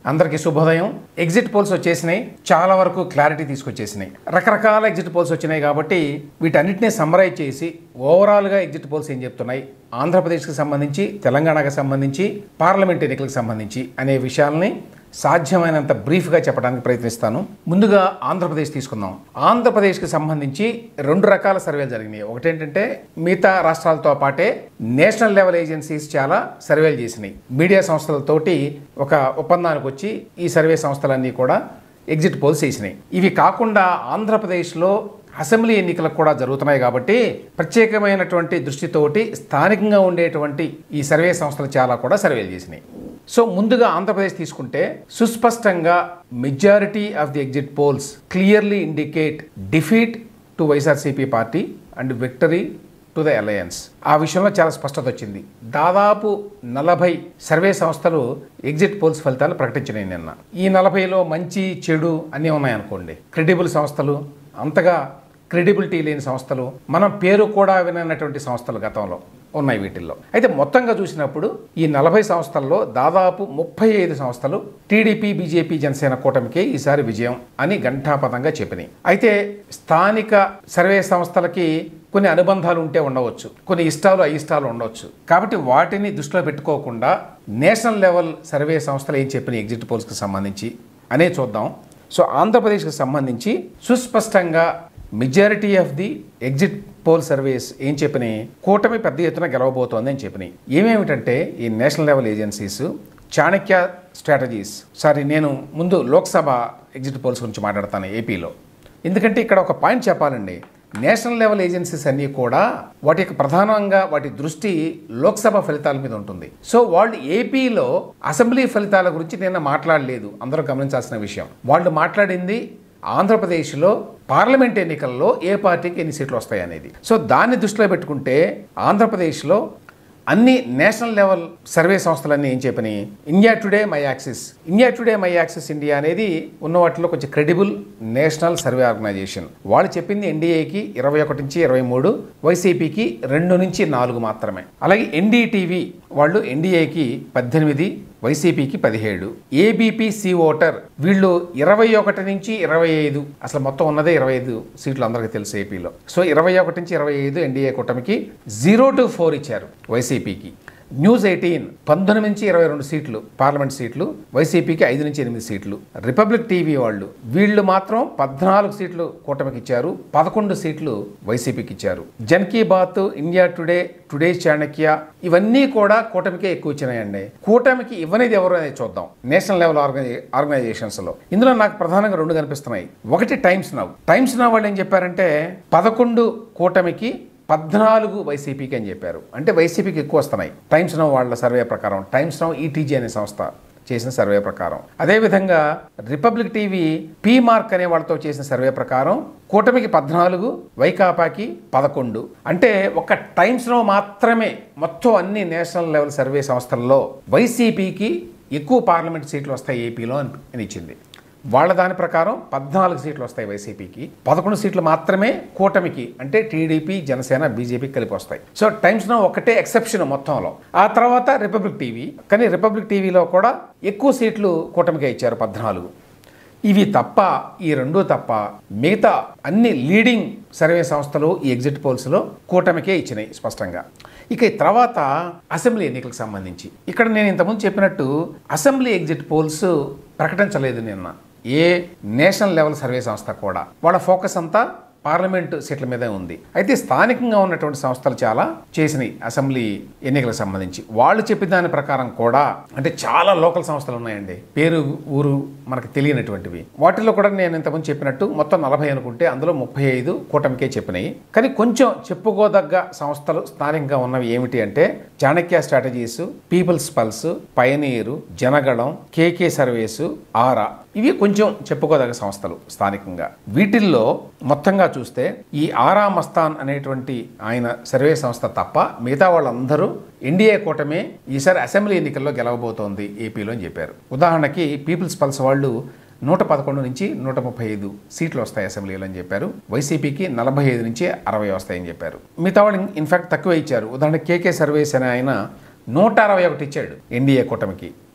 అందరికీ శుభోదయం exit polls వచ్చేసినాయి చాలా వరకు క్లారిటీ తీసుకొచ్చేసినాయి రకరకాల ఎగ్జిట్ పోల్స్ వచ్చినాయి కాబట్టి వీటన్నిటిని సమ్మరైజ్ చేసి ఓవరాల్గా ఎగ్జిట్ పోల్స్ ఏం చెప్తున్నాయి ఆంధ్రప్రదేశ్కి సంబంధించి తెలంగాణకు సంబంధించి పార్లమెంట్ ఎన్నికలకు సంబంధించి అనే విషయాల్ని సాధ్యమైనంత బ్రీఫ్గా చెప్పడానికి ప్రయత్నిస్తాను ముందుగా ఆంధ్రప్రదేశ్ తీసుకుందాం ఆంధ్రప్రదేశ్కి సంబంధించి రెండు రకాల సర్వేలు జరిగినాయి ఒకటేంటంటే మిగతా రాష్ట్రాలతో పాటే నేషనల్ లెవెల్ ఏజెన్సీస్ చాలా సర్వేలు చేసినాయి మీడియా సంస్థలతోటి ఒక ఒప్పందానికి వచ్చి ఈ సర్వే సంస్థలన్నీ కూడా ఎగ్జిట్ పోల్స్ చేసినాయి ఇవి కాకుండా ఆంధ్రప్రదేశ్లో అసెంబ్లీ ఎన్నికలకు కూడా జరుగుతున్నాయి కాబట్టి ప్రత్యేకమైనటువంటి దృష్టితోటి స్థానికంగా ఉండేటువంటి ఈ సర్వే సంస్థలు చాలా కూడా సర్వేలు చేసినాయి సో ముందుగా ఆంధ్రప్రదేశ్ తీసుకుంటే సుస్పష్టంగా majority of the exit polls clearly indicate defeat to YSRCP party and victory to the alliance ఆ విషయంలో చాలా స్పష్టత వచ్చింది దాదాపు నలభై సర్వే సంస్థలు ఎగ్జిట్ పోల్స్ ఫలితాలు ప్రకటించినాయి నిన్న ఈ నలభైలో మంచి చెడు అన్నీ ఉన్నాయనుకోండి క్రెడిబుల్ సంస్థలు అంతగా క్రెడిబిలిటీ లేని సంస్థలు మనం పేరు కూడా విననటువంటి సంస్థలు గతంలో ఉన్నాయి వీటిల్లో అయితే మొత్తంగా చూసినప్పుడు ఈ నలభై సంస్థల్లో దాదాపు ముప్పై ఐదు సంస్థలు టీడీపీ బీజేపీ జనసేన కూటమికే ఈసారి విజయం అని ఘంటాపథంగా చెప్పినాయి అయితే స్థానిక సర్వే సంస్థలకి కొన్ని అనుబంధాలు ఉంటే ఉండవచ్చు కొన్ని ఇష్టాలు అయిష్టాలు ఉండవచ్చు కాబట్టి వాటిని దృష్టిలో పెట్టుకోకుండా నేషనల్ లెవెల్ సర్వే సంస్థలు ఏం చెప్పిన ఎగ్జిట్ పోల్స్కి సంబంధించి అనే చూద్దాం సో ఆంధ్రప్రదేశ్కి సంబంధించి సుస్పష్టంగా majority of the exit poll surveys ఏం చెప్పినాయి కూటమి పెద్ద ఎత్తున గెలవబోతోంది అని చెప్పినాయి ఏమేమిటంటే ఈ national level agencies Chanakya Strategies sorry నేను ముందు లోక్సభ ఎగ్జిట్ పోల్స్ గురించి మాట్లాడతాను ఏపీలో ఎందుకంటే ఇక్కడ ఒక పాయింట్ చెప్పాలండి నేషనల్ లెవెల్ ఏజెన్సీస్ అన్నీ కూడా వాటి యొక్క ప్రధానంగా వాటి దృష్టి లోక్సభ ఫలితాల మీద ఉంటుంది సో వాళ్ళు ఏపీలో అసెంబ్లీ ఫలితాల గురించి నిన్న మాట్లాడలేదు అందరూ గమనించాల్సిన విషయం వాళ్ళు మాట్లాడింది ఆంధ్రప్రదేశ్లో పార్లమెంట్ ఎన్నికల్లో ఏ పార్టీకి ఎన్ని సీట్లు వస్తాయి అనేది సో దాన్ని దృష్టిలో పెట్టుకుంటే ఆంధ్రప్రదేశ్లో అన్ని నేషనల్ లెవెల్ సర్వే సంస్థలన్నీ ఏం చెప్పినాయి India Today My Axis India Today My Axis India అనేది ఉన్న వాటిలో కొంచెం క్రెడిబుల్ నేషనల్ సర్వే ఆర్గనైజేషన్ వాళ్ళు చెప్పింది ఎన్డీఏకి ఇరవై ఒకటి నుంచి ఇరవై మూడు వైసీపీకి రెండు నుంచి నాలుగు మాత్రమే అలాగే ఎన్డీటీవీ వాళ్ళు ఎన్డీఏకి పద్దెనిమిది వైసీపీకి పదిహేడు ఏబీపీ సి ఓటర్ వీళ్ళు ఇరవై ఒకటి నుంచి ఇరవై ఐదు అసలు మొత్తం ఉన్నదే ఇరవై ఐదు సీట్లు అందరికీ తెలుసు ఏపీలో సో ఇరవై ఒకటి నుంచి ఇరవై ఐదు ఎన్డీఏ కూటమికి జీరో టు ఫోర్ ఇచ్చారు వైసీపీకి న్యూస్ ఎయిటీన్ పంతొమ్మిది నుంచి ఇరవై రెండు సీట్లు పార్లమెంట్ సీట్లు వైసీపీకి ఐదు నుంచి ఎనిమిది సీట్లు రిపబ్లిక్ టీవీ వాళ్ళు వీళ్ళు మాత్రం పద్నాలుగు సీట్లు కూటమికి ఇచ్చారు పదకొండు సీట్లు వైసీపీకి ఇచ్చారు Jan Ki Baat India Today Today Chanakya ఇవన్నీ కూడా కూటమికే ఎక్కువ ఇచ్చినాయండి కూటమికి ఇవ్వనేది ఎవరు అనేది చూద్దాం నేషనల్ లెవెల్ ఆర్గనై ఆర్గనైజేషన్స్ లో ఇందులో నాకు ప్రధానంగా రెండు కనిపిస్తున్నాయి ఒకటి టైమ్స్ నవ్ టైమ్స్ నవ్ వాళ్ళు ఏం చెప్పారంటే పదకొండు కూటమికి పద్నాలుగు వైసీపీకి అని చెప్పారు అంటే వైసీపీకి ఎక్కువ వస్తున్నాయి టైమ్స్ నౌ వాళ్ళ సర్వే ప్రకారం టైమ్స్ నౌ ఈటీజీ అనే సంస్థ చేసిన సర్వే ప్రకారం అదేవిధంగా రిపబ్లిక్ టీవీ పీ మార్క్ అనే వాళ్ళతో చేసిన సర్వే ప్రకారం కూటమికి పద్నాలుగు వైకాపాకి పదకొండు అంటే ఒక టైమ్స్లో మాత్రమే మొత్తం అన్ని నేషనల్ లెవెల్ సర్వే సంస్థల్లో వైసీపీకి ఎక్కువ పార్లమెంట్ సీట్లు వస్తాయి ఏపీలో అని అని ఇచ్చింది వాళ్ళ దాని ప్రకారం పద్నాలుగు సీట్లు వస్తాయి వైసీపీకి పదకొండు సీట్లు మాత్రమే కూటమికి అంటే టీడీపీ జనసేన బీజేపీ కలిపి వస్తాయి సో టైమ్స్ నో ఒకటే ఎక్సెప్షన్ మొత్తంలో ఆ తర్వాత రిపబ్లిక్ టీవీ కానీ రిపబ్లిక్ టీవీలో కూడా ఎక్కువ సీట్లు కూటమికే ఇచ్చారు పద్నాలుగు ఇవి తప్ప ఈ రెండు తప్ప మిగతా అన్ని లీడింగ్ సర్వే సంస్థలు ఈ ఎగ్జిట్ పోల్స్లో కూటమికే ఇచ్చినాయి స్పష్టంగా ఇక ఈ తర్వాత అసెంబ్లీ ఎన్నికలకు సంబంధించి ఇక్కడ నేను ఇంతకుముందు చెప్పినట్టు అసెంబ్లీ ఎగ్జిట్ పోల్స్ ప్రకటించలేదు నిన్న ఏ నేషనల్ లెవెల్ సర్వే సంస్థ కూడా వాళ్ళ ఫోకస్ అంతా పార్లమెంట్ సీట్ల మీదే ఉంది అయితే స్థానికంగా ఉన్నటువంటి సంస్థలు చాలా చేసినాయి అసెంబ్లీ ఎన్నికలకు సంబంధించి వాళ్ళు చెప్పిన దాని ప్రకారం కూడా అంటే చాలా లోకల్ సంస్థలు ఉన్నాయండి పేరు ఊరు మనకు తెలియనటువంటివి వాటిల్లో కూడా నేను ఇంతకుముందు చెప్పినట్టు మొత్తం నలభై అనుకుంటే అందులో ముప్పై ఐదు కూటమికే చెప్పినాయి కానీ కొంచెం చెప్పుకోదగ్గ సంస్థలు స్థానికంగా ఉన్నవి ఏమిటి అంటే Chanakya Strategies People's Pulse Pioneer Janagalam KK surveys Aara ఇవి కొంచెం చెప్పుకోదగ్గ సంస్థలు స్థానికంగా వీటిల్లో మొత్తంగా చూస్తే ఈ ఆరా మస్తాన్ అనేటువంటి ఆయన సర్వే సంస్థ తప్ప మిగతా వాళ్ళందరూ ఎన్డీఏ కూటమే ఈసారి అసెంబ్లీ ఎన్నికల్లో గెలవబోతోంది ఏపీలో అని చెప్పారు ఉదాహరణకి పీపుల్స్ పల్స్ వాళ్ళు నూట పదకొండు నుంచి నూట ముప్పై ఐదు సీట్లు వస్తాయి అసెంబ్లీలో అని చెప్పారు వైసీపీకి నలభై ఐదు నుంచి అరవై వస్తాయని చెప్పారు మిగతా వాళ్ళు ఇన్ఫాక్ట్ తక్కువ ఇచ్చారు ఉదాహరణ కేకే సర్వేస్ అనే ఆయన నూట అరవై ఒకటి ఇచ్చాడు ఎన్డీఏ కూటమికి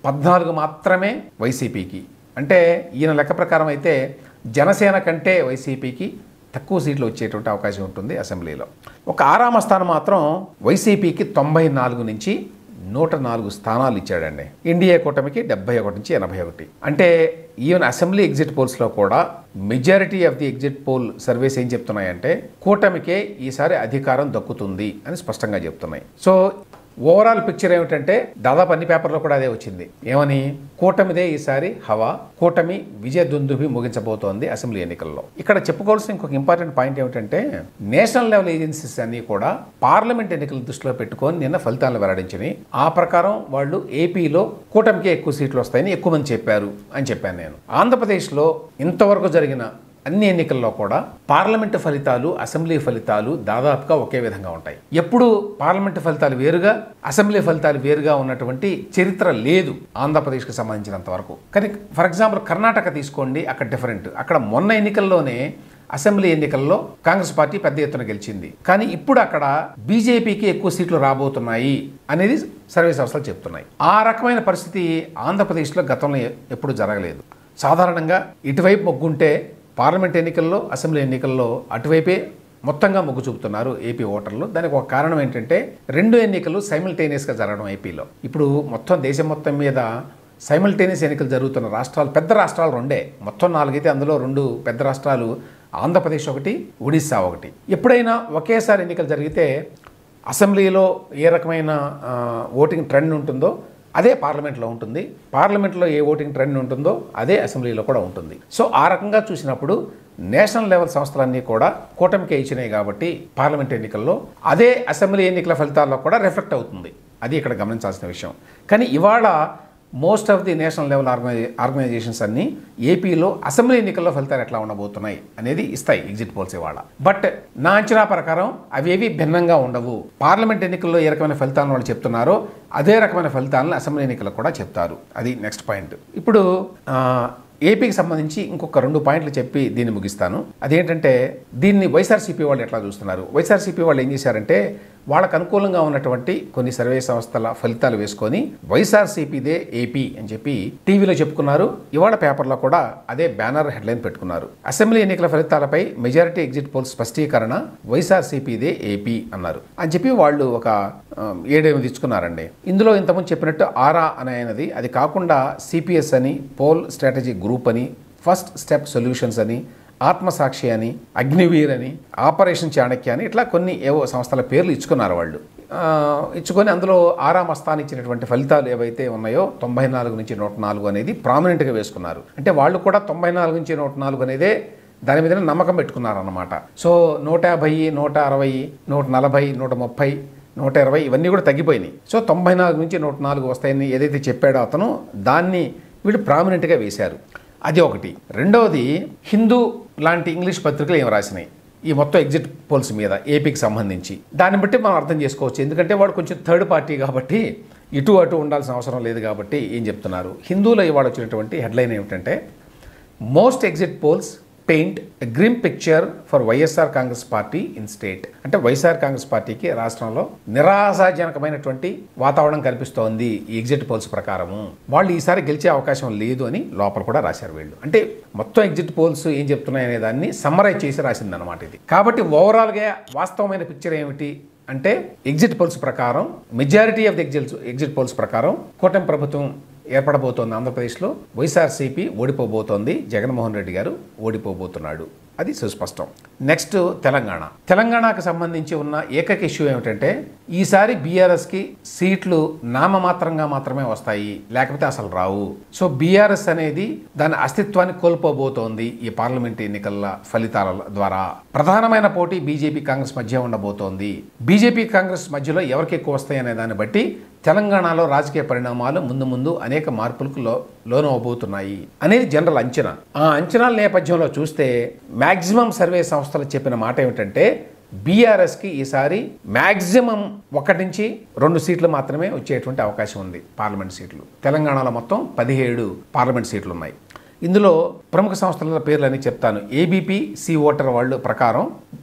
పద్నాలుగు మాత్రమే వైసీపీకి అంటే ఈయన లెక్క ప్రకారం అయితే జనసేన కంటే వైసీపీకి తక్కువ సీట్లు వచ్చేటువంటి అవకాశం ఉంటుంది అసెంబ్లీలో ఒక ఆరామ స్థానం మాత్రం వైసీపీకి తొంభై నాలుగు నుంచి నూట నాలుగు స్థానాలు ఇచ్చాడండి ఎన్డీఏ కూటమికి డెబ్బై ఒకటి నుంచి ఎనభై ఒకటి అంటే ఈవెన్ అసెంబ్లీ ఎగ్జిట్ పోల్స్లో కూడా majority of the exit poll surveys ఏం చెప్తున్నాయంటే కూటమికే ఈసారి అధికారం దక్కుతుంది అని స్పష్టంగా చెప్తున్నాయి సో ఓవరాల్ పిక్చర్ ఏమిటంటే దాదాపు అన్ని పేపర్లో కూడా అదే వచ్చింది ఏమని కూటమిదే ఈసారి హవా కూటమి విజయ దుందుభి ముగించబోతోంది అసెంబ్లీ ఎన్నికల్లో ఇక్కడ చెప్పుకోవాల్సిన ఇంకొక ఇంపార్టెంట్ పాయింట్ ఏమిటంటే నేషనల్ లెవెల్ ఏజెన్సీస్ అన్ని కూడా పార్లమెంట్ ఎన్నికల దృష్టిలో పెట్టుకొని నిన్న ఫలితాలను వెల్లడించినాయి ఆ ప్రకారం వాళ్ళు ఏపీలో కూటమికి ఎక్కువ సీట్లు వస్తాయని ఎక్కువ మంది చెప్పారు అని చెప్పాను నేను ఆంధ్రప్రదేశ్లో ఇంతవరకు జరిగిన అన్ని ఎన్నికల్లో కూడా పార్లమెంటు ఫలితాలు అసెంబ్లీ ఫలితాలు దాదాపుగా ఒకే విధంగా ఉంటాయి ఎప్పుడు పార్లమెంటు ఫలితాలు వేరుగా అసెంబ్లీ ఫలితాలు వేరుగా ఉన్నటువంటి చరిత్ర లేదు ఆంధ్రప్రదేశ్కి సంబంధించినంత వరకు కానీ ఫర్ ఎగ్జాంపుల్ కర్ణాటక తీసుకోండి అక్కడ డిఫరెంట్ అక్కడ మొన్న ఎన్నికల్లోనే అసెంబ్లీ ఎన్నికల్లో కాంగ్రెస్ పార్టీ పెద్ద ఎత్తున గెలిచింది కానీ ఇప్పుడు అక్కడ బీజేపీకి ఎక్కువ సీట్లు రాబోతున్నాయి అనేది సర్వే సంస్థలు చెప్తున్నాయి ఆ రకమైన పరిస్థితి ఆంధ్రప్రదేశ్లో గతంలో ఎప్పుడు జరగలేదు సాధారణంగా ఇటువైపు మొగ్గుంటే పార్లమెంట్ ఎన్నికల్లో అసెంబ్లీ ఎన్నికల్లో అటువైపే మొత్తంగా మొగ్గు చూపుతున్నారు ఏపీ ఓటర్లు దానికి ఒక కారణం ఏంటంటే రెండు ఎన్నికలు సైమిల్టేనియస్గా జరగడం ఏపీలో ఇప్పుడు మొత్తం దేశం మొత్తం మీద సైమిల్టేనియస్ ఎన్నికలు జరుగుతున్న రాష్ట్రాలు పెద్ద రాష్ట్రాలు రెండే మొత్తం నాలుగైతే అందులో రెండు పెద్ద రాష్ట్రాలు ఆంధ్రప్రదేశ్ ఒకటి ఒడిస్సా ఒకటి ఎప్పుడైనా ఒకేసారి ఎన్నికలు జరిగితే అసెంబ్లీలో ఏ రకమైన ఆ, ఓటింగ్ ట్రెండ్ ఉంటుందో అదే పార్లమెంట్లో ఉంటుంది పార్లమెంట్లో ఏ ఓటింగ్ ట్రెండ్ ఉంటుందో అదే అసెంబ్లీలో కూడా ఉంటుంది సో ఆ రకంగా చూసినప్పుడు నేషనల్ లెవెల్ సంస్థలన్నీ కూడా కూటమికే ఇచ్చినాయి కాబట్టి పార్లమెంట్ ఎన్నికల్లో అదే అసెంబ్లీ ఎన్నికల ఫలితాల్లో కూడా రిఫ్లెక్ట్ అవుతుంది అది ఇక్కడ గమనించాల్సిన విషయం కానీ ఇవాళ most of the national level ఆర్గనై ఆర్గనైజేషన్స్ అన్ని ఏపీలో అసెంబ్లీ ఎన్నికల్లో ఫలితాలు ఎట్లా ఉండబోతున్నాయి అనేది ఇస్తాయి ఎగ్జిట్ పోల్స్ ఇవాళ బట్ నా అంచనా ప్రకారం అవేవి భిన్నంగా ఉండవు పార్లమెంట్ ఎన్నికల్లో ఏ రకమైన ఫలితాలను వాళ్ళు చెప్తున్నారో అదే రకమైన ఫలితాలను అసెంబ్లీ ఎన్నికల్లో కూడా చెప్తారు అది నెక్స్ట్ పాయింట్ ఇప్పుడు ఆ, ఏపీకి సంబంధించి ఇంకొక రెండు పాయింట్లు చెప్పి దీన్ని ముగిస్తాను అదేంటంటే దీన్ని వైఎస్ఆర్సీపీ వాళ్ళు ఎట్లా చూస్తున్నారు వైఎస్ఆర్సీపీ వాళ్ళు ఏం చేశారంటే వాళ్ళకు అనుకూలంగా ఉన్నటువంటి కొన్ని సర్వే సంస్థల ఫలితాలు వేసుకొని వైఎస్ఆర్సీపీదే ఏపీ అని చెప్పి టీవీలో చెప్పుకున్నారు ఇవాళ పేపర్లో కూడా అదే బ్యానర్ హెడ్లైన్ పెట్టుకున్నారు అసెంబ్లీ ఎన్నికల ఫలితాలపై మెజారిటీ ఎగ్జిట్ పోల్ స్పష్టీకరణ వైఎస్ఆర్సీపీదే ఏపీ అన్నారు అని చెప్పి వాళ్ళు ఒక ఆ, ఏడెనిమిది ఇచ్చుకున్నారండి ఇందులో ఇంతకుముందు చెప్పినట్టు ఆరా అనే అనేది అది కాకుండా సిపిఎస్ అని పోల్ స్ట్రాటజీ గ్రూప్ అని ఫస్ట్ స్టెప్ సొల్యూషన్స్ అని ఆత్మసాక్షి అని అగ్నివీర్ అని ఆపరేషన్ చాణక్య అని ఇట్లా కొన్ని ఏవో సంస్థల పేర్లు ఇచ్చుకున్నారు వాళ్ళు ఆ, ఇచ్చుకొని అందులో ఆరా మస్తాన్ ఇచ్చినటువంటి ఫలితాలు ఏవైతే ఉన్నాయో తొంభై నాలుగు నుంచి నూట నాలుగు అనేది ప్రామినెంట్గా వేసుకున్నారు అంటే వాళ్ళు కూడా తొంభై నాలుగు నుంచి నూట నాలుగు అనేదే దాని మీద నమ్మకం పెట్టుకున్నారన్నమాట సో నూట యాభై నూట అరవై నూట నలభై నూట ముప్పై నూట ఇరవై ఇవన్నీ కూడా తగ్గిపోయినాయి సో తొంభై నాలుగు నుంచి నూట నాలుగు వస్తాయని ఏదైతే చెప్పాడో అతను దాన్ని వీళ్ళు ప్రామినెంట్గా వేశారు అది ఒకటి రెండవది హిందూ లాంటి ఇంగ్లీష్ పత్రికలు ఏం రాసినాయి ఈ మొత్తం ఎగ్జిట్ పోల్స్ మీద ఏపీకి సంబంధించి దాన్ని బట్టి మనం అర్థం చేసుకోవచ్చు ఎందుకంటే వాడు కొంచెం థర్డ్ పార్టీ కాబట్టి ఇటు అటు ఉండాల్సిన అవసరం లేదు కాబట్టి ఏం చెప్తున్నారు హిందువులో ఇవాళ వచ్చినటువంటి హెడ్లైన్ ఏమిటంటే most exit polls paint grim picture for YSR Congress party in state అంటే వైఎస్ఆర్ కాంగ్రెస్ పార్టీకి రాష్ట్రంలో నిరాశాజనకమైనటువంటి వాతావరణం కనిపిస్తోంది ఈ ఎగ్జిట్ పోల్స్ ప్రకారము వాళ్ళు ఈసారి గెలిచే అవకాశం లేదు అని లోపల కూడా రాశారు వీళ్ళు అంటే మొత్తం ఎగ్జిట్ పోల్స్ ఏం చెప్తున్నాయి అనే దాన్ని సమ్మరైజ్ చేసి రాసింది అనమాట ఇది కాబట్టి ఓవరాల్గా వాస్తవమైన పిక్చర్ ఏమిటి అంటే ఎగ్జిట్ పోల్స్ ప్రకారం majority of the exit exit polls ప్రకారం కూటమి ప్రభుత్వం ఏర్పడబోతోంది ఆంధ్రప్రదేశ్లో వైఎస్ఆర్సీపీ ఓడిపోబోతోంది జగన్మోహన్ రెడ్డి గారు ఓడిపోబోతున్నాడు అది సుస్పష్టం నెక్స్ట్ తెలంగాణ తెలంగాణకు సంబంధించి ఉన్న ఏకైక ఇష్యూ ఏమిటంటే ఈసారి బీఆర్ఎస్కి సీట్లు నామమాత్రంగా మాత్రమే వస్తాయి లేకపోతే అసలు రావు సో బీఆర్ఎస్ అనేది దాని అస్తిత్వాన్ని కోల్పోబోతోంది ఈ పార్లమెంట్ ఎన్నికల ఫలితాల ద్వారా ప్రధానమైన పోటీ బీజేపీ కాంగ్రెస్ మధ్య ఉండబోతోంది బీజేపీ కాంగ్రెస్ మధ్యలో ఎవరికి ఎక్కువ వస్తాయి అనే దాన్ని బట్టి తెలంగాణలో రాజకీయ పరిణామాలు ముందు ముందు అనేక మార్పులకు లో లోనవబోతున్నాయి అనేది జనరల్ అంచనా ఆ అంచనాల నేపథ్యంలో చూస్తే మ్యాక్సిమం సర్వే సంస్థలు చెప్పిన మాట ఏమిటంటే బీఆర్ఎస్కి ఈసారి మ్యాక్సిమం ఒకటి నుంచి రెండు సీట్లు మాత్రమే వచ్చేటువంటి అవకాశం ఉంది పార్లమెంట్ సీట్లు తెలంగాణలో మొత్తం పదిహేడు పార్లమెంట్ సీట్లు ఉన్నాయి ఇందులో ప్రముఖ సంస్థల పేర్లు అని చెప్తాను ఏబీపీ సి ఓటర్ వాళ్ళు ప్రకారం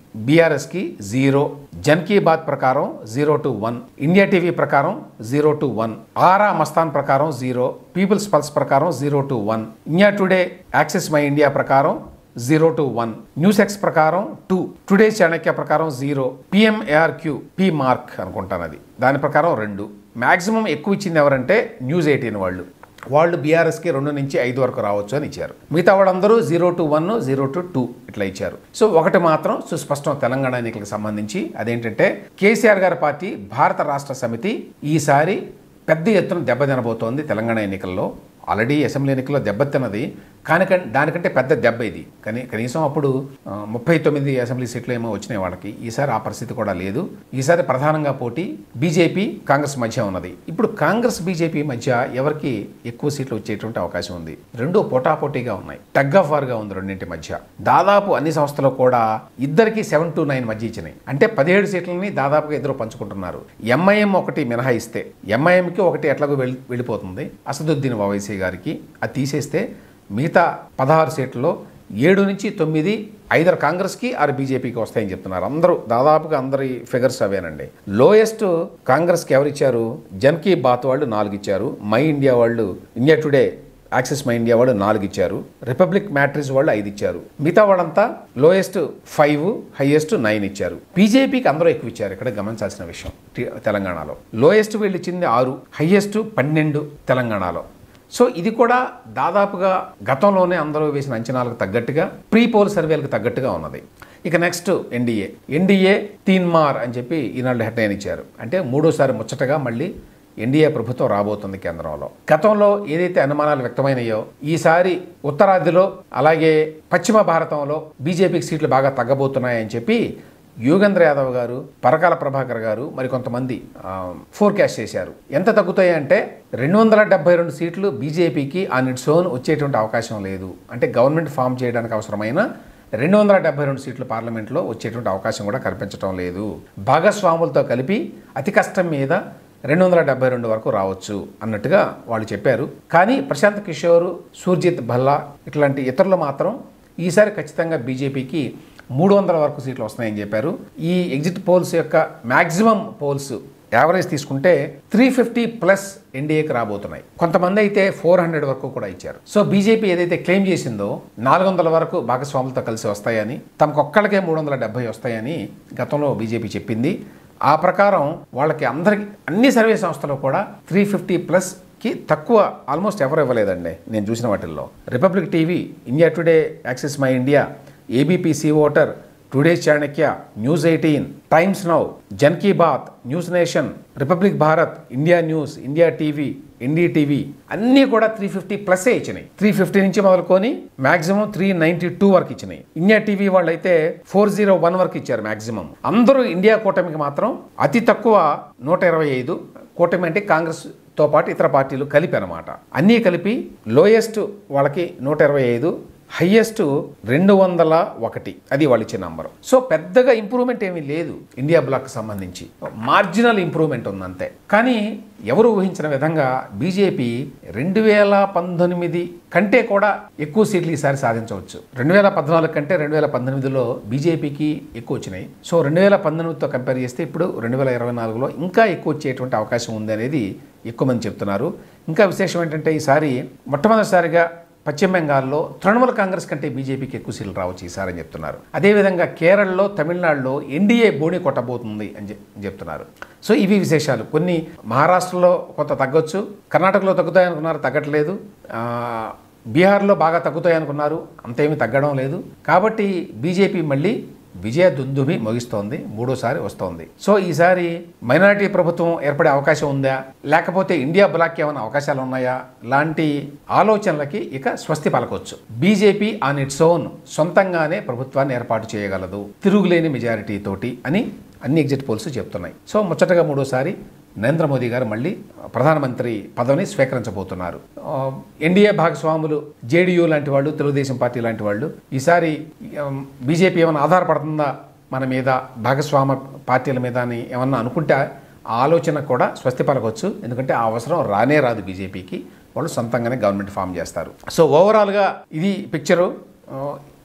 బీఆర్ఎస్కి జీరో జన్ కీ బాత్ ప్రకారం zero to one India TV ప్రకారం zero to one Aara Mastan ప్రకారం జీరో పీపుల్స్ పల్స్ ప్రకారం zero to one India Today Axis My India ప్రకారం zero to one News X ప్రకారం టూ టుడే చాణక్య ప్రకారం జీరో పిఎంఏఆర్క్యూ పి మార్క్ అనుకుంటాను అది దాని ప్రకారం రెండు మాక్సిమం ఎక్కువ ఇచ్చింది ఎవరంటే న్యూస్ ఎయిటీన్ వాళ్ళు వాళ్ళు బీఆర్ఎస్కి రెండు నుంచి ఐదు వరకు రావచ్చు అని ఇచ్చారు మిగతా వాళ్ళందరూ zero to one zero to two ఇట్లా ఇచ్చారు సో ఒకటి మాత్రం సుస్పష్టం తెలంగాణ ఎన్నికలకు సంబంధించి అదేంటంటే కేసీఆర్ గారి పార్టీ భారత రాష్ట్ర సమితి ఈసారి పెద్ద ఎత్తున దెబ్బతినబోతోంది తెలంగాణ ఎన్నికల్లో ఆల్రెడీ అసెంబ్లీ ఎన్నికల్లో దెబ్బతిన్నది కానీ దానికంటే పెద్ద దెబ్బ ఇది కానీ కనీసం అప్పుడు ఆ, ముప్పై తొమ్మిది అసెంబ్లీ సీట్లు ఏమో వచ్చినాయి వాళ్ళకి ఈసారి ఆ పరిస్థితి కూడా లేదు ఈసారి ప్రధానంగా పోటీ బీజేపీ కాంగ్రెస్ మధ్య ఉన్నది ఇప్పుడు కాంగ్రెస్ బీజేపీ మధ్య ఎవరికి ఎక్కువ సీట్లు వచ్చేటువంటి అవకాశం ఉంది రెండు పోటాపోటీగా ఉన్నాయి టగ్ ఆఫ్ వార్గా ఉంది రెండింటి మధ్య దాదాపు అన్ని సంస్థలు కూడా ఇద్దరికి సెవెన్ టు నైన్ మధ్య ఇచ్చినాయి అంటే పదిహేడు సీట్లని దాదాపుగా ఇద్దరు పంచుకుంటున్నారు ఎంఐఎం ఒకటి మినహాయిస్తే ఎంఐఎంకి ఒకటి ఎట్లాగో వెళ్ళి వెళ్ళిపోతుంది అసదుద్దీన్ ఓవైసీ గారికి అది తీసేస్తే మిగతా పదహారు సీట్లలో ఏడు నుంచి తొమ్మిది ఐదరు కాంగ్రెస్కి ఆరు బీజేపీకి వస్తాయని చెప్తున్నారు అందరూ దాదాపుగా అందరి ఫిగర్స్ అవేనండి లోయెస్ట్ కాంగ్రెస్కి ఎవరు ఇచ్చారు జన్ కీ బాత్ వాళ్ళు నాలుగు ఇచ్చారు మై ఇండియా వాళ్ళు India Today Axis My India వాళ్ళు నాలుగు ఇచ్చారు రిపబ్లిక్ మ్యాట్రిక్స్ వాళ్ళు ఐదు ఇచ్చారు మిగతా వాళ్ళంతా లోయెస్ట్ ఫైవ్ హైయెస్ట్ నైన్ ఇచ్చారు బీజేపీకి అందరూ ఎక్కువ ఇచ్చారు ఇక్కడ గమనించాల్సిన విషయం టి- తెలంగాణలో లోయెస్ట్ వీళ్ళు ఇచ్చింది ఆరు హైయెస్ట్ పన్నెండు తెలంగాణలో సో ఇది కూడా దాదాపుగా గతంలోనే అందరూ వేసిన అంచనాలకు తగ్గట్టుగా ప్రీ పోల్ సర్వేలకు తగ్గట్టుగా ఉన్నది ఇక నెక్స్ట్ ఎన్డీఏ ఎన్డీఏ తీన్మార్ అని చెప్పి ఈనాడు హెడ్లైన్ ఇచ్చారు అంటే మూడోసారి ముచ్చటగా మళ్ళీ ఎన్డీఏ ప్రభుత్వం రాబోతుంది కేంద్రంలో గతంలో ఏదైతే అనుమానాలు వ్యక్తమైనాయో ఈసారి ఉత్తరాదిలో అలాగే పశ్చిమ భారతంలో బీజేపీకి సీట్లు బాగా తగ్గబోతున్నాయని చెప్పి యోగేంద్ర యాదవ్ గారు పరకాల ప్రభాకర్ గారు మరి కొంతమంది ఫోర్కాస్ట్ చేశారు ఎంత తగ్గుతాయి అంటే రెండు వందల డెబ్బై రెండు సీట్లు బీజేపీకి ఆన్ ఇట్స్ ఓన్ వచ్చేటువంటి అవకాశం లేదు అంటే గవర్నమెంట్ ఫామ్ చేయడానికి అవసరమైన రెండు వందల డెబ్బై రెండు సీట్లు పార్లమెంట్లో వచ్చేటువంటి అవకాశం కూడా కనిపించడం లేదు భాగస్వాములతో కలిపి అతి కష్టం మీద రెండు వందల డెబ్బై రెండు వరకు రావచ్చు అన్నట్టుగా వాళ్ళు చెప్పారు కానీ ప్రశాంత్ కిషోర్ సూర్జిత్ భల్లా ఇట్లాంటి ఇతరులు మాత్రం ఈసారి ఖచ్చితంగా బీజేపీకి మూడు వందల వరకు సీట్లు వస్తున్నాయని చెప్పారు ఈ ఎగ్జిట్ పోల్స్ యొక్క మ్యాక్సిమం పోల్స్ యావరేజ్ తీసుకుంటే త్రీ ఫిఫ్టీ ప్లస్ ఎన్డీఏకి రాబోతున్నాయి కొంతమంది అయితే ఫోర్ హండ్రెడ్ వరకు కూడా ఇచ్చారు సో బీజేపీ ఏదైతే క్లెయిమ్ చేసిందో నాలుగు వందల వరకు భాగస్వాములతో కలిసి వస్తాయని తమకొక్కళ్ళకే మూడు వందల డెబ్బై వస్తాయని గతంలో బీజేపీ చెప్పింది ఆ ప్రకారం వాళ్ళకి అందరికి అన్ని సర్వే సంస్థలు కూడా త్రీ ఫిఫ్టీ ప్లస్ కి తక్కువ ఆల్మోస్ట్ ఎవరు ఇవ్వలేదండి నేను చూసిన వాటిల్లో Republic TV India Today Axis My India ABP Voter Today's Chanakya News Eighteen Times Now Jan Ki Baat News Nation Republic Bharat India News India TV NDTV అన్నీ కూడా త్రీ ఫిఫ్టీ ప్లస్ఏ ఇచ్చినాయి త్రీ ఫిఫ్టీ నుంచి మొదలుకొని మాక్సిమం త్రీ నైన్టీ టూ వరకు ఇచ్చినాయి ఇండియా టీవీ వాళ్ళు అయితే four zero one వరకు ఇచ్చారు మాక్సిమం అందరూ ఇండియా కూటమికి మాత్రం అతి తక్కువ నూట ఇరవై ఐదు కూటమి అంటే కాంగ్రెస్ తో పాటు ఇతర పార్టీలు కలిపి అనమాట అన్నీ కలిపి లోయెస్ట్ వాళ్ళకి నూట ఇరవై ఐదు హయ్యెస్ట్ రెండు వందల ఒకటి అది వాళ్ళు ఇచ్చే నంబర్ సో పెద్దగా ఇంప్రూవ్మెంట్ ఏమీ లేదు ఇండియా బ్లాక్ సంబంధించి మార్జినల్ ఇంప్రూవ్మెంట్ ఉంది అంతే కానీ ఎవరు ఊహించిన విధంగా బీజేపీ రెండు వేల పంతొమ్మిది కంటే కూడా ఎక్కువ సీట్లు ఈసారి సాధించవచ్చు రెండు వేల పద్నాలుగు కంటే రెండు వేల పంతొమ్మిదిలో బీజేపీకి ఎక్కువ వచ్చినాయి సో రెండు వేల పంతొమ్మిదితో కంపేర్ చేస్తే ఇప్పుడు రెండు వేల ఇరవై నాలుగులో ఇంకా ఎక్కువ వచ్చేటువంటి అవకాశం ఉంది అనేది ఎక్కువ మంది చెప్తున్నారు ఇంకా విశేషం ఏంటంటే ఈసారి మొట్టమొదటిసారిగా పశ్చిమ బెంగాల్లో తృణమూల కాంగ్రెస్ కంటే బీజేపీకి ఎక్కువ సీట్లు రావచ్చు ఈసారి అని చెప్తున్నారు అదేవిధంగా కేరళలో తమిళనాడులో ఎన్డీఏ బోణి కొట్టబోతుంది అని చెప్- చెప్తున్నారు సో ఇవి విశేషాలు కొన్ని మహారాష్ట్రలో కొంత తగ్గొచ్చు కర్ణాటకలో తగ్గుతాయి అనుకున్నారు తగ్గట్లేదు ఆ, బీహార్లో బాగా తగ్గుతాయి అనుకున్నారు అంతేమీ తగ్గడం లేదు కాబట్టి బీజేపీ మళ్ళీ విజయ దుందుమి ముగిస్తోంది మూడోసారి వస్తోంది సో ఈసారి మైనారిటీ ప్రభుత్వం ఏర్పడే అవకాశం ఉందా లేకపోతే ఇండియా బ్లాక్ ఏమైనా అవకాశాలు ఉన్నాయా లాంటి ఆలోచనలకి ఇక స్వస్తి పలకొచ్చు బీజేపీ ఆన్ ఇట్స్ ఓన్ సొంతంగానే ప్రభుత్వాన్ని ఏర్పాటు చేయగలదు తిరుగులేని మెజారిటీ తోటి అని అన్ని ఎగ్జిట్ పోల్స్ చెప్తున్నాయి సో ముచ్చటగా మూడోసారి నరేంద్ర మోదీ గారు మళ్ళీ ప్రధానమంత్రి పదవిని స్వీకరించబోతున్నారు ఆ, ఎన్డీఏ భాగస్వాములు జేడీయూ లాంటి వాళ్ళు తెలుగుదేశం పార్టీ లాంటి వాళ్ళు ఈసారి ఆమ్, బీజేపీ ఏమైనా ఆధారపడుతుందా మన మీద భాగస్వామ పార్టీల మీద అని ఏమన్నా అనుకుంటే ఆ ఆలోచన కూడా స్వస్తి పలకొచ్చు ఎందుకంటే ఆ అవసరం రానే రాదు బీజేపీకి వాళ్ళు సొంతంగానే గవర్నమెంట్ ఫామ్ చేస్తారు సో ఓవరాల్గా ఇది పిక్చరు ఆ,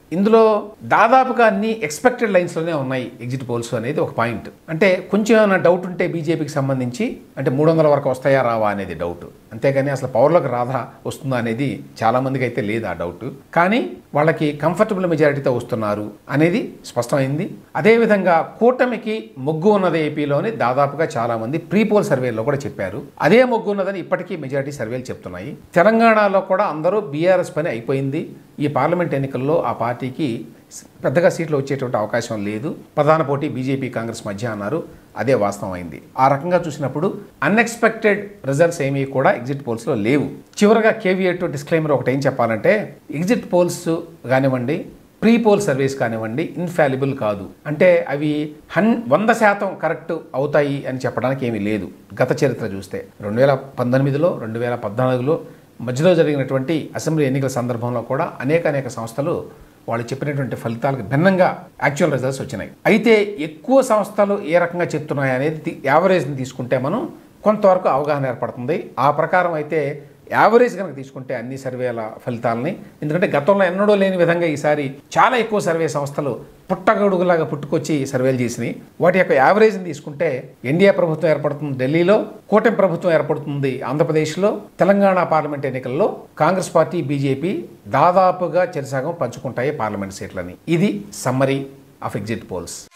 ఇందులో దాదాపుగా అన్ని ఎక్స్పెక్టెడ్ లైన్స్లోనే ఉన్నాయి ఎగ్జిట్ పోల్స్ అనేది ఒక పాయింట్ అంటే కొంచెం ఏమైనా డౌట్ ఉంటే బీజేపీకి సంబంధించి అంటే మూడు వందల వరకు వస్తాయా రావా అనేది డౌట్ అంతేగాని అసలు పవర్లోకి రాదా వస్తుందా అనేది చాలా మందికి అయితే లేదు ఆ డౌట్ కానీ వాళ్ళకి కంఫర్టబుల్ మెజారిటీతో వస్తున్నారు అనేది స్పష్టమైంది అదేవిధంగా కూటమికి మొగ్గు ఉన్నది ఏపీలోని దాదాపుగా చాలా మంది ప్రీ పోల్ సర్వేలో కూడా చెప్పారు అదే మొగ్గు ఉన్నదని ఇప్పటికీ మెజారిటీ సర్వేలు చెప్తున్నాయి తెలంగాణలో కూడా అందరూ బీఆర్ఎస్ పని అయిపోయింది ఈ పార్లమెంట్ ఎన్నికల్లో ఆ పార్టీకి పెద్దగా సీట్లు వచ్చేటువంటి అవకాశం లేదు ప్రధాన పోటీ బీజేపీ కాంగ్రెస్ మధ్య అన్నారు అదే వాస్తవం అయింది ఆ రకంగా చూసినప్పుడు అన్ఎక్స్పెక్టెడ్ రిజల్ట్స్ ఏమీ కూడా ఎగ్జిట్ పోల్స్లో లేవు చివరగా కేవీఎట్ డిస్క్లైమర్ ఒకటి ఏం చెప్పాలంటే ఎగ్జిట్ పోల్స్ కానివ్వండి ప్రీ పోల్ సర్వీస్ కానివ్వండి ఇన్ఫాలిబుల్ కాదు అంటే అవి హన్ వంద శాతం కరెక్ట్ అవుతాయి అని చెప్పడానికి ఏమీ లేదు గత చరిత్ర చూస్తే రెండు వేల పంతొమ్మిదిలో రెండు వేల పద్నాలుగులో మధ్యలో జరిగినటువంటి అసెంబ్లీ ఎన్నికల సందర్భంలో కూడా అనేక అనేక సంస్థలు వాళ్ళు చెప్పినటువంటి ఫలితాలకు భిన్నంగా యాక్చువల్ రిజల్ట్స్ వచ్చినాయి అయితే ఎక్కువ సంస్థలు ఏ రకంగా చెప్తున్నాయి అనేది తి- యావరేజ్ని తీసుకుంటే మనం కొంతవరకు అవగాహన ఏర్పడుతుంది ఆ ప్రకారం అయితే యావరేజ్ కనుక తీసుకుంటే అన్ని సర్వేల ఫలితాలని ఎందుకంటే గతంలో ఎన్నడూ లేని విధంగా ఈసారి చాలా ఎక్కువ సర్వే సంస్థలు పుట్టగొడుగులాగా పుట్టుకొచ్చి సర్వేలు చేసినాయి వాటి యొక్క యావరేజ్ని తీసుకుంటే ఎన్డీఏ ప్రభుత్వం ఏర్పడుతుంది ఢిల్లీలో కూటమి ప్రభుత్వం ఏర్పడుతుంది ఆంధ్రప్రదేశ్లో తెలంగాణ పార్లమెంట్ ఎన్నికల్లో కాంగ్రెస్ పార్టీ బీజేపీ దాదాపుగా చెరిసగం పంచుకుంటాయి పార్లమెంట్ సీట్లని ఇది సమ్మరీ ఆఫ్ ఎగ్జిట్ పోల్స్